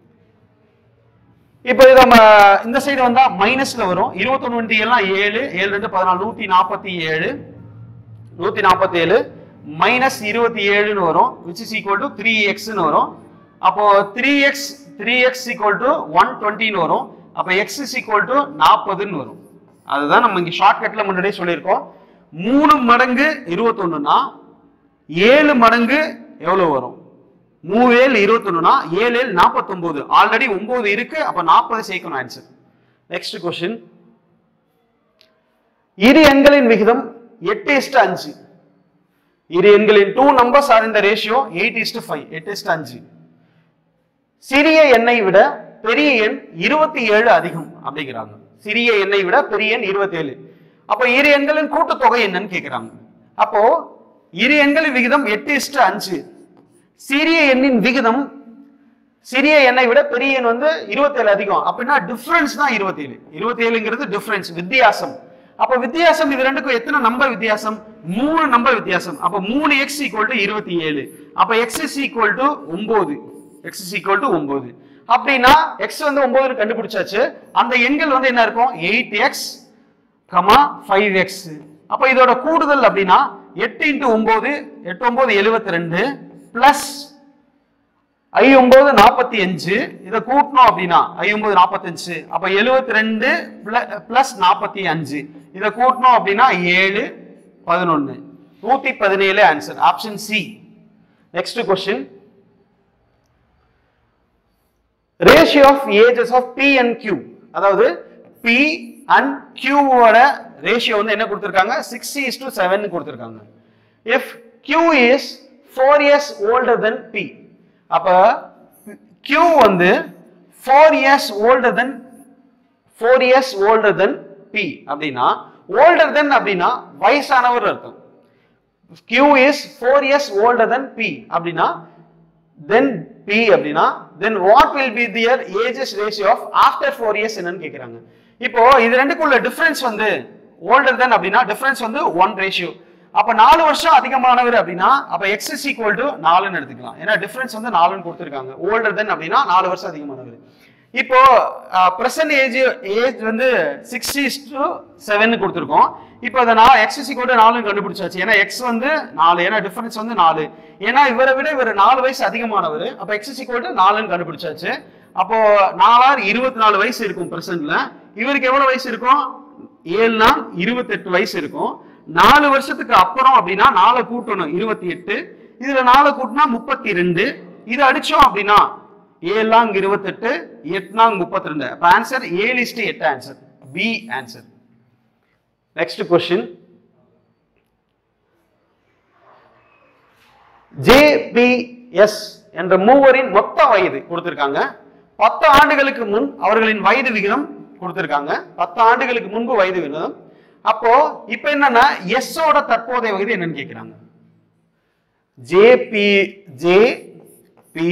இப்போ இது நம்ம இந்த சைடு வந்தா மைனஸ்ல வரும் இருபத்தொன்னு இன்ட்டு ஏழுனா ஏழு ஏழு ரெண்டு பதினாலு நூத்தி நாற்பத்தி ஏழு நூத்தி நாற்பத்தி ஏழு மைனஸ் இருபத்தி ஏழுன்னு வரும் which is equal to three எக்ஸ்னு வரும் அப்போ three x three x equal to one டுவெண்ட்டின்னு வரும் அப்போ எக்ஸ் இஸ் ஈக்குவல் டு நாற்பதுன்னு வரும் அதுதான் நம்ம இங்க ஷார்ட்கட்ல முன்னாடியே சொல்லியிருக்கோம் மூணு மடங்கு இருபத்தொன்னுனா ஏழு மடங்கு எவ்வளவு வரும் மூணு ஏழு இருபத்தொன்னுனா ஏழு ஏழு நாற்பத்தொன்பது ஆல்ரெடி ஒன்பது இருக்கு அப்ப நாற்பது சேர்க்கணும் ஆன்சர் நெக்ஸ்ட் கொஸ்டின் இரு எண்களின் விகிதம் எட்டு இஸ்டு அஞ்சு இரு எண்களின் டூ நம்பர்ஸ் ஆர் இந்த ரேஷியோ எயிட் இஸ்டு ஃபைவ் எட்டு இஸ்டு அஞ்சு சிறிய எண்ணை விட பெரிய எண் இருபத்தி ஏழு அதிகம் அப்படிங்கிறாங்க சிறிய எண்ணை விட பெரிய எண் இருபத்தி ஏழு அப்போ இரு எண்களின் கூட்டுத்தொகை என்னன்னு கேக்குறாங்க அப்போ இரு எண்களின் விகிதம் எட்டு இஸ்டு அஞ்சு சிறிய எண்ணின் விகிதம் சிறிய எண்ணை விட பெரிய எண் வந்து இருபத்தேழு அதிகம் அப்படின்னா டிஃபரன்ஸ் தான் இருபத்தேழு இருபத்தேழுங்கிறது டிஃபரன்ஸ் வித்தியாசம் அப்ப வித்தியாசம் இது ரெண்டுக்கும் எத்தனை நம்பர் வித்தியாசம் மூணு நம்பர் வித்தியாசம் அப்ப மூணு எக்ஸ் ஈக்குவல் டு இருபத்தி ஏழு அப்ப எக்ஸ் இஸ் ஈக்குவல் டு ஒன்பது எக்ஸ் இஸ் ஈக்குவல் டு ஒன்பது அப்படின்னா எக்ஸ் வந்து ஒன்பதுன்னு கண்டுபிடிச்சாச்சு அந்த எண்கள் வந்து என்ன இருக்கும் eight x comma five x அப்ப இதோட கூடுதல் அப்படின்னா எட்டு இன்ட்டு ஒன்பது எட்டு ஒன்பது எழுபத்தி ரெண்டு பிளஸ் ஐ ஒன்பது நாற்பத்தி அஞ்சு இதை கூட்டணும் அப்படின்னா ஐ ஒன்பது நாற்பத்தஞ்சு அப்ப எழுபத்தி ரெண்டு பிளஸ் நாற்பத்தி அஞ்சு இதை கூட்டணும் அப்படின்னா ஏழு பதினொன்னு நூத்தி பதினேழு answer option C next question ratio of ages of P and Q அதாவது பி அண்ட் கியூவோட ரேஷியோ வந்து என்ன கொடுத்துருக்காங்க சிக்ஸ்டி இஸ் டு செவன் கொடுத்துருக்காங்க if Q is four years older than P அப்ப கியூ வந்து four years older than four years older than P அப்படின்னா older than அப்படின்னா வயசானவர் அர்த்தம் Q is four years older than P அப்படின்னா than P அப்படின்னா then what will B their ages ratio of after four years என்னன்னு கேட்குறாங்க இப்போ இது ரெண்டுக்குள்ள டிஃபரன்ஸ் வந்து ஓல்டர் தென் அப்படின்னா டிஃபரன்ஸ் வந்து ஒன் ரேஷியோ அப்ப நாலு வருஷம் அதிகமானவர் அப்படின்னா அப்ப எக்ஸ் இஸ் ஈக்குவல் டு நாலுன்னு எடுத்துக்கலாம் ஏன்னா டிஃபரன்ஸ் வந்து நாலுன்னு கொடுத்துருக்காங்க ஓல்டர் தென் அப்படின்னா நாலு வருஷம் அதிகமானவர் இப்போ பிரசன்ட் ஏஜ் ஏஜ் வந்து சிக்ஸ்டி டு செவன் கொடுத்துருக்கோம் இப்போ அதை நான் எக்ஸ் இஸ் ஈக்குவல் நாலு கண்டுபிடிச்சாச்சு ஏன்னா எக்ஸ் வந்து நாலு ஏன்னா டிஃபரன்ஸ் வந்து நாலு ஏன்னா இவரை விட இவர் நாலு வயசு அதிகமானவர் அப்போ எக்ஸ் இஸ் ஈக்குவல் நாலுன்னு கண்டுபிடிச்சாச்சு அப்போ நாலாறு இருபத்தி நாலு வயசு இருக்கும் பிரசன்ட்ல இவருக்கு எவ்வளவு வயசு இருக்கும் ஏழு நாள் இருபத்தெட்டு வயசு இருக்கும் நாலு வருஷத்துக்கு அப்புறம் அப்படின்னா நாலு கூட்டணும் இருபத்தி எட்டு இதுல நாலு கூட்டினா முப்பத்தி ரெண்டு இது அடிச்சோம் அப்படின்னா ஏழாங் இருபத்தெட்டு எட்னாங் முப்பத்தி ரெண்டு அப்ப ஆன்சர் ஏழு இஸ்டு எட்டு answer B answer next question JPS என்ற மூவரின் மொத்த வயது கொடுத்திருக்காங்க பத்து ஆண்டுகளுக்கு முன் அவர்களின் வயது விகிதம் கொடுத்திருக்காங்க பத்து ஆண்டுகளுக்கு முன்பு வயது விகிதம் அப்போ இப்ப என்னன்னா எஸ் ஓட தற்போதைய வயது என்னன்னு கேக்குறாங்க JP J P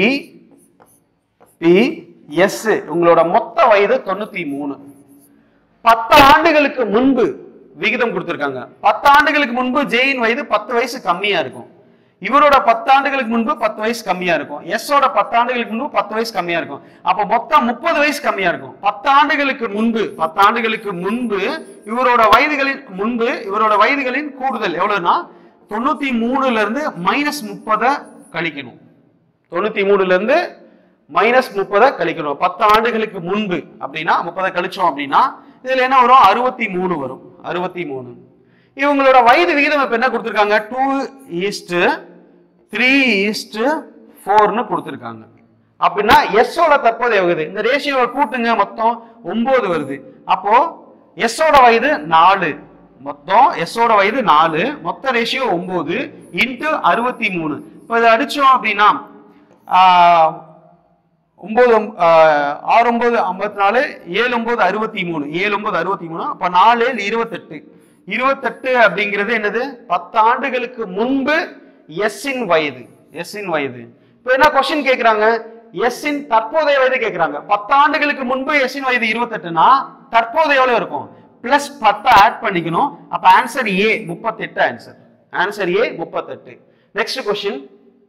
P S உங்களோட மொத்த வயது தொண்ணூத்தி மூணு பத்து ஆண்டுகளுக்கு முன்பு விகிதம் கொடுத்திருக்காங்க பத்து ஆண்டுகளுக்கு முன்பு ஜெயின் வயது பத்து வயசு கம்மியா இருக்கும் இவரோட பத்து ஆண்டுகளுக்கு முன்பு பத்து வயசு கம்மியா இருக்கும் எஸ் ஓட பத்து ஆண்டுகளுக்கு முன்பு பத்து வயசு கம்மியா இருக்கும் அப்ப மொத்தம் முப்பது வயசு கம்மியா இருக்கும் பத்து ஆண்டுகளுக்கு முன்பு பத்து ஆண்டுகளுக்கு முன்பு இவரோட வயதுகளின் முன்பு இவரோட வயதுகளின் கூடுதல் எவ்வளவுன்னா தொண்ணூத்தி மூணுல இருந்து மைனஸ் முப்பதை கழிக்கணும் தொண்ணூத்தி மூணுல இருந்து மைனஸ் முப்பதை கழிக்கணும் பத்து ஆண்டுகளுக்கு முன்பு அப்படின்னா முப்பதை கழிச்சோம் அப்படின்னா இதுல என்ன வரும் அறுபத்தி மூணு வரும் அறுபத்தி மூணு இவங்களோட வயது விகிதம் இப்ப என்ன கொடுத்துருக்காங்க டூ ஈஸ்ட் த்ரீ ஈஸ்ட் ஃபோர்னு கொடுத்துருக்காங்க அப்படின்னா எஸ் ஓட தற்போதைய வயது இந்த ரேஷியோவை கூட்டுங்க மொத்தம் ஒன்பது வருது அப்போ எஸ் ஓட வயது நாலு மொத்தம் எஸ் ஓட வயது நாலு மொத்த ரேஷியோ ஒன்பது இன்ட்டு அறுபத்தி மூணு இப்போ இதை அடிச்சோம் அப்படின்னா ஆஹ், ஒன்பது ஒம்- ஆஹ், ஆறு ஒன்பது ஐம்பத்தி நாலு ஏழு ஒன்பது அறுபத்தி மூணு ஏழு ஒன்பது அறுபத்தி மூணு அப்ப நாலு ஏழு இருபத்தெட்டு இருபத்தெட்டு அப்படிங்கிறது என்னது பத்து ஆண்டுகளுக்கு முன்பு எஸ் இன் வயது எஸ் இன் வயது இப்போ என்ன கொஸ்டின் கேக்குறாங்க எஸ் இன் தற்போதைய வயது கேக்குறாங்க பத்து ஆண்டுகளுக்கு முன்பு எஸ் இன் வயது இருபத்தெட்டுனா தற்போது எவ்வளவு இருக்கும் பிளஸ் பத்தை ஆட் பண்ணிக்கணும் அப்ப ஆன்சர் ஏ முப்பத்தெட்டு ஆன்சர் ஆன்சர் ஏ முப்பத்தெட்டு நெக்ஸ்ட் கொஸ்டின்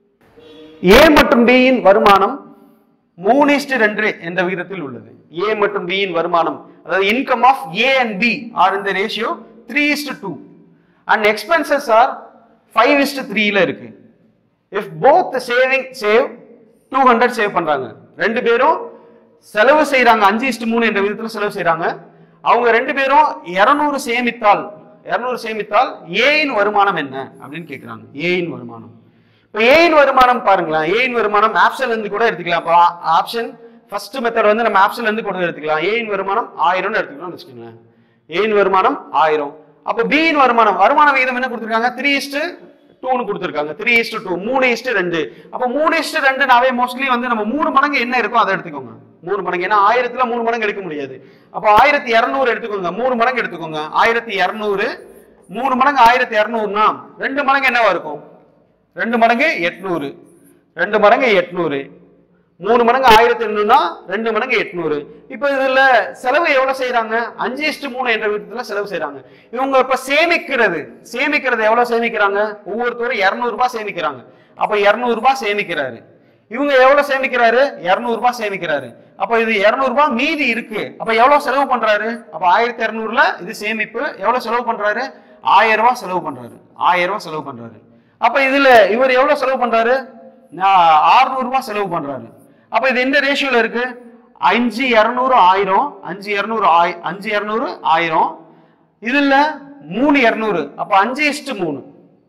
ஏ மற்றும் B யின் வருமானம் மூணு இஸ்டு ரெண்டு என்ற விகிதத்தில் உள்ளது ஏ மற்றும் B யின் வருமானம் அதாவது income of A and B are இந்த ratio three is to two and expenses are five is to த்ரீல இருக்கு if both saving save two hundred save பண்றாங்க ரெண்டு பேரும் செலவு செய்றாங்க அஞ்சு இஸ்டு மூணு என்ற விதத்துல செலவு செய்றாங்க அவங்க ரெண்டு பேரும் இருநூறு சேமித்தால் இருநூறு சேமித்தால் ஏயின் வருமானம் என்ன அப்படின்னு கேக்குறாங்க ஏயின் வருமானம் இப்போ ஏயின் வருமானம் பாருங்களேன் ஏயின் வருமானம் ஆப்ஷன்ல இருந்து கூட எடுத்துக்கலாம் இப்போ ஆப்ஷன் ஃபர்ஸ்ட் மெத்தட் வந்து நம்ம ஆப்ஷன்ல இருந்து கூட எடுத்துக்கலாம் ஏயின் வருமானம் ஆயிரம்னு எடுத்துக்கலாம்னு வச்சுக்கோங்களேன் ஏயின் வருமானம் ஆயிரம் அப்போ பியின் வருமானம் வருமான விகிதம் என்ன கொடுத்துருக்காங்க த்ரீ இஸ்டு டூன்னு கொடுத்துருக்காங்க த்ரீ இஸ்டு டூ மூணு இஸ்டு ரெண்டு அப்போ மூணு இஸ்டு ரெண்டுனாவே மோஸ்ட்லி வந்து நம்ம மூணு மடங்கு என்ன இருக்கோ அதை எடுத்துக்கோங்க மூணு மடங்கு ஏன்னா ஆயிரத்துல மூணு மடங்கு எடுக்க முடியாது அப்போ ஆயிரத்தி இரநூறு எடுத்துக்கோங்க மூணு மடங்கு எடுத்துக்கோங்க ஆயிரத்தி இரநூறு மூணு மடங்கு ஆயிரத்தி இரநூறுனா ரெண்டு மடங்கு என்னவா இருக்கும் ரெண்டு மடங்கு எட்நூறு ரெண்டு மடங்கு எட்நூறு மூணு மடங்கு ஆயிரத்தி எண்ணூறுனா ரெண்டு மடங்கு எட்நூறு இப்போ இதுல செலவு எவ்வளவு செய்யறாங்க அஞ்சு இஸ்டு மூணு என்ற விதத்துல செலவு செய்யறாங்க இவங்க இப்ப சேமிக்கிறது சேமிக்கிறது எவ்வளவு சேமிக்கிறாங்க ஒவ்வொருத்தரும் இருநூறு ரூபாய் சேமிக்கிறாங்க அப்ப இருநூறு ரூபாய் சேமிக்கிறாரு இவங்க எவ்வளவு சேமிக்கிறாரு இருநூறு ரூபாய் சேமிக்கிறாரு அப்ப இது இருநூறு ரூபாய் மீதி இருக்கு அப்ப எவ்வளவு செலவு பண்றாரு அப்ப ஆயிரத்தி இருநூறுல இது சேமிப்பு எவ்வளவு செலவு பண்றாரு ஆயிரம் ரூபாய் செலவு பண்றாரு ஆயிரம் ரூபாய் செலவு பண்றாரு அப்ப இதுல இவர் எவ்வளவு செலவு பண்றாரு ஆறுநூறு ரூபாய் செலவு பண்றாரு அப்ப இது எந்த ரேஷியோல இருக்கு அஞ்சு இருநூறு ஆயிரம் அஞ்சு இருநூறு ஆய் அஞ்சு இருநூறு ஆயிரம் இதுல மூணு இருநூறு அப்ப அஞ்சு இஸ்டு மூணு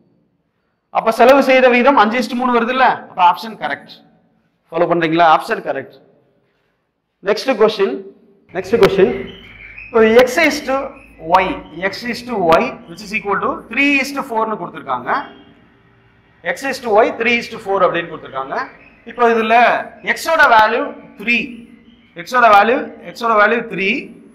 அப்ப செலவு செய்த விகிதம் அஞ்சு இஸ்டு மூணு வருது இல்ல அப்ப ஆப்ஷன் கரெக்ட் ஃபாலோ பண்றீங்களா option correct next question next question இப்போ x is to y x is to y which is equal to three is to ஃபோர்னு கொடுத்துருக்காங்க x is to y three is to four அப்படின்னு கொடுத்துருக்காங்க இப்போ இதுல எக்ஸோட value three எக்ஸோட value எக்ஸோட வேல்யூ த்ரீ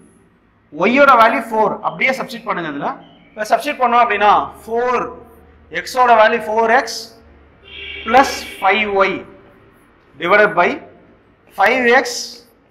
ஒய்யோட வேல்யூ ஃபோர் அப்படியே சப்ஸ்டிட் பண்ணுங்க இதுல இப்போ சப்ஸ்டிட் பண்ணோம் அப்படின்னா ஃபோர் எக்ஸோட value four x plus five Y divided by five x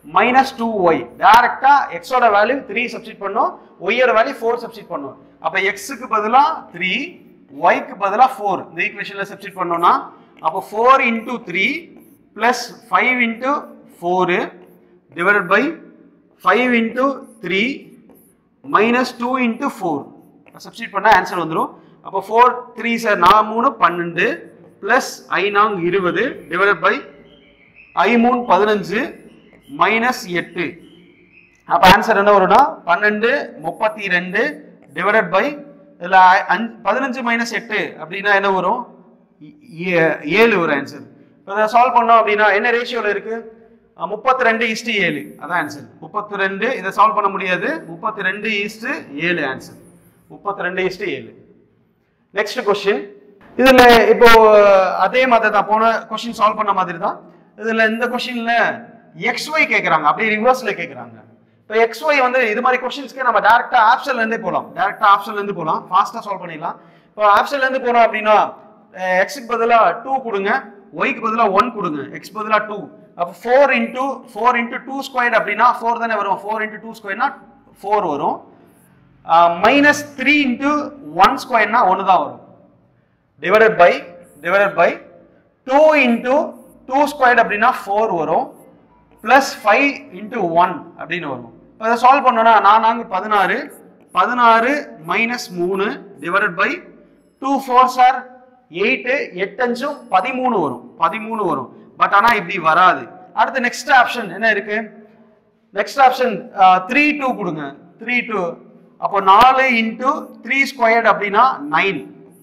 minus two y டேரக்டா எக்ஸோட வேல்யூ த்ரீ சப்ஸ்டிட் பண்ணோம் ஒய்யோட வேல்யூ ஃபோர் சப்ஸ்டிட் பண்ணோம் அப்ப எக்ஸுக்கு பதிலா த்ரீ ஒய்க்கு பதிலா ஃபோர் இந்த ஈக்குவேஷன்ல சப்ஸ்டிட் பண்ணோம்னா அப்போ four into three plus five into four divided by five into three minus two into four substitute பண்ணால் ஆன்சர் வந்துடும் அப்போ ஃபோர் த்ரீ சார் நான் மூணு பன்னெண்டு ப்ளஸ் ஐ நாங் இருபது டிவைடட் பை ஐ மூணு பதினஞ்சு மைனஸ் எட்டு அப்போ ஆன்சர் என்ன வரும்னா பன்னெண்டு முப்பத்தி ரெண்டு டிவைடட் பை இதில் அஞ்சு பதினஞ்சு மைனஸ் எட்டு அப்படின்னா என்ன வரும் ஏ- ஏழு ஒரு ஆன்சர் இப்போ இதை சால்வ் பண்ணோம் அப்படின்னா என்ன ரேஷியோவில் இருக்கு முப்பத்தி ரெண்டு இஸ்டு ஏழு அதான் ஆன்சர் முப்பத்தி ரெண்டு இதை சால்வ் பண்ண முடியாது முப்பத்தி ரெண்டு இஸ்டு ஏழு ஆன்சர் முப்பத்தி ரெண்டு இஸ்டு ஏழு நெக்ஸ்ட் கொஸ்டின் இதுல இப்போ அதே மாதிரி தான் போன கொஸ்டின் சால்வ் பண்ண மாதிரி தான் இதுல இந்த கொஸ்டின்ல எக்ஸ் ஒய் கேக்குறாங்க அப்படியே ரிவர்ஸ்ல கேக்குறாங்க இப்போ எக்ஸ் ஒய் வந்து இது மாதிரி கொஸ்டின்ஸ்க்கு நம்ம டேரக்டா ஆப்ஷன்ல இருந்தே போலாம் டேரக்டா ஆப்ஷன்ல இருந்து போலாம் ஃபாஸ்டா சால்வ் பண்ணிடலாம் இப்போ ஆப்ஷன்ல இருந்து போனோம் அப்படின்னா எக்ஸுக்கு பதிலா டூ கொடுங்க ஒய்க்கு பதிலா ஒன் கொடுங்க எக்ஸ் பதிலா டூ அப்போ four into four into two square அப்படின்னா ஃபோர் தானே வரும் ஃபோர் இன்டூ டூ ஸ்கொயர்னா ஃபோர் வரும் மைனஸ் த்ரீ இன்டூ ஒன் ஸ்கொயர்னா ஒன்று தான் வரும் divided by divided by two into two squared அப்படின்னா ஃபோர் வரும் ப்ளஸ் ஃபைவ் இன்டூ ஒன் அப்படின்னு வரும் இப்போ இதை சால்வ் பண்ணோம்னா நான் நாங்க பதினாறு பதினாறு மைனஸ் மூணு divided by two four sir eight எட்டஞ்சும் பதிமூணு வரும் பதிமூணு வரும் பட் ஆனால் இப்படி வராது அடுத்து நெக்ஸ்ட் ஆப்ஷன் என்ன இருக்கு நெக்ஸ்ட் ஆப்ஷன் த்ரீ டூ கொடுங்க த்ரீ டூ அப்போ நாலு இன்டூ த்ரீ ஸ்கொயர்ட் அப்படின்னா நைன்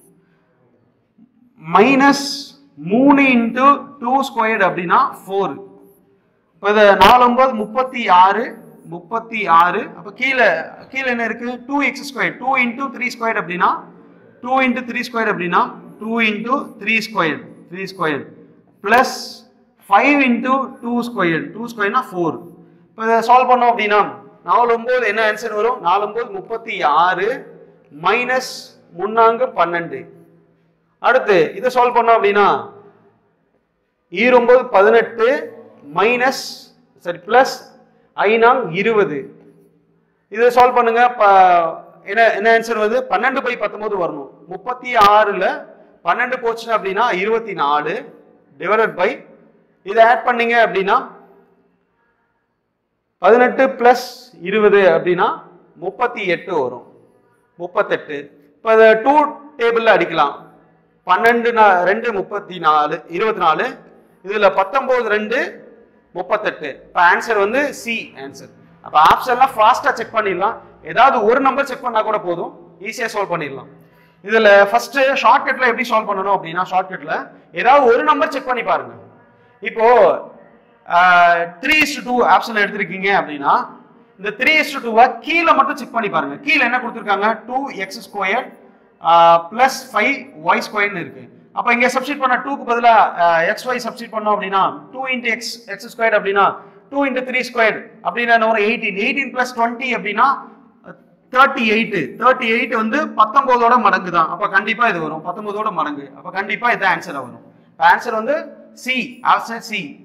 மைனஸ் மூணு இன்டூ டூ ஸ்கொயர்ட் அப்படின்னா ஃபோர் இப்போ இது நாலு ஒன்பது முப்பத்தி ஆறு முப்பத்தி ஆறு அப்போ கீழே கீழே என்ன இருக்கு two x square two into three square அப்படின்னா டூ இன்டூ த்ரீ ஸ்கொயர் அப்படின்னா two into three square three square plus five into two square two ஸ்கொயர்னா ஃபோர் இப்போ இதை சால்வ் பண்ணோம் அப்படின்னா நாலு ஒன்பது என்ன ஆன்சர் வரும் நாலு ஒன்பது முப்பத்தி ஆறு மைனஸ் முன்னாங்க பன்னெண்டு அடுத்து இதை சால்வ் பண்ணோம் அப்படின்னா ஈரொன்பது பதினெட்டு மைனஸ் சரி பிளஸ் ஐநாங் இருபது இதை சால்வ் பண்ணுங்க ப- என்ன என்ன ஆன்சர் வருது பன்னெண்டு பை பத்தொன்பது வரணும் முப்பத்தி ஆறுல பன்னெண்டு போச்சுன்னா அப்படின்னா இருபத்தி நாலு டிவைடட் பை இதை ஆட் பண்ணீங்க அப்படின்னா பதினெட்டு பிளஸ் இருபது அப்படின்னா முப்பத்தி எட்டு வரும் முப்பத்தெட்டு இப்போ இதை டூ டேபிளில் அடிக்கலாம் பன்னெண்டு நா- ரெண்டு முப்பத்தி நாலு இருபத்தி நாலு இதுல பத்தொன்பது ரெண்டு முப்பத்தெட்டு இப்போ ஆன்சர் வந்து சி ஆன்சர் அப்போ ஆப்ஷன்லாம் ஃபாஸ்ட்டாக செக் பண்ணிடலாம் ஏதாவது ஒரு நம்பர் செக் பண்ணா கூட போதும் ஈஸியாக சால்வ் பண்ணிடலாம் இதுல ஃபர்ஸ்ட் ஷார்ட்கட்ல எப்படி சால்வ் பண்ணணும் அப்படின்னா ஷார்ட்கட்ல ஏதாவது ஒரு நம்பர் செக் பண்ணி பாருங்க இப்போ த்ரீ இஸ் டூ ஆப்ஷன் எடுத்திருக்கீங்க அப்படின்னா இந்த த்ரீ இஸ் டூவை கீழே மட்டும் செக் பண்ணி பாருங்க கீழே என்ன கொடுத்துருக்காங்க two x square plus five y ஸ்கொயர்னு இருக்கு அப்போ இங்க சப்ஸ்டிட் பண்ண டூக்கு பதிலாக எக்ஸ் ஒய் சப்ஸ்டிட் பண்ணோம் அப்படின்னா two into x x square அப்படின்னா டூ இன்ட்டு த்ரீ ஸ்கொயர் அப்படின்னா என்ன வரும் எயிட்டீன் எயிட்டீன் பிளஸ் டுவெண்ட்டி அப்படின்னா தேர்ட்டி எயிட் தேர்ட்டி எயிட் வந்து பத்தொன்பதோட மடங்கு தான் அப்ப கண்டிப்பா இது வரும் பத்தொன்பதோட மடங்கு அப்ப கண்டிப்பா இது ஆன்சரா வரும் ஆன்சர் வந்து சி ஆப்ஷன் சி